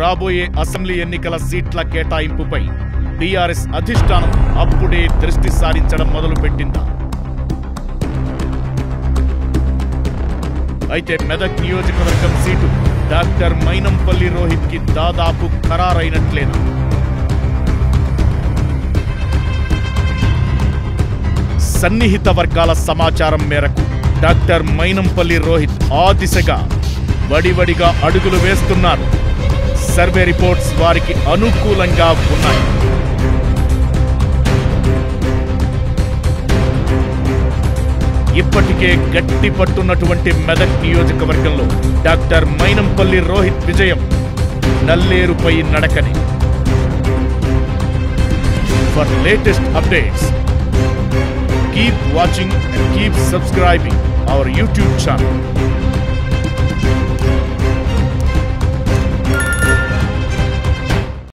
రాబోయే అసెంబ్లీ ఎన్నికల సీట్ల కేటాయింపుపై టీఆర్ఎస్ అధిష్టానం అప్పుడే దృష్టి సారించడం మొదలుపెట్టిందా అయితే మెదక్ నియోజకవర్గం సీటు డాక్టర్ మైనంపల్లి రోహిత్ కి దాదాపు ఖరారైనట్లేనా సన్నిహిత వర్గాల సమాచారం మేరకు డాక్టర్ మైనంపల్లి రోహిత్ ఆ దిశగా వడివడిగా అడుగులు వేస్తున్నారు సర్వే రిపోర్ట్స్ వారికి అనుకూలంగా ఉన్నాయి ఇప్పటికే గట్టి పట్టున్నటువంటి మెదక్ నియోజకవర్గంలో డాక్టర్ మైనంపల్లి రోహిత్ విజయం నల్లేరుపై నడకని for latest updates keep watching and keep subscribing our YouTube channel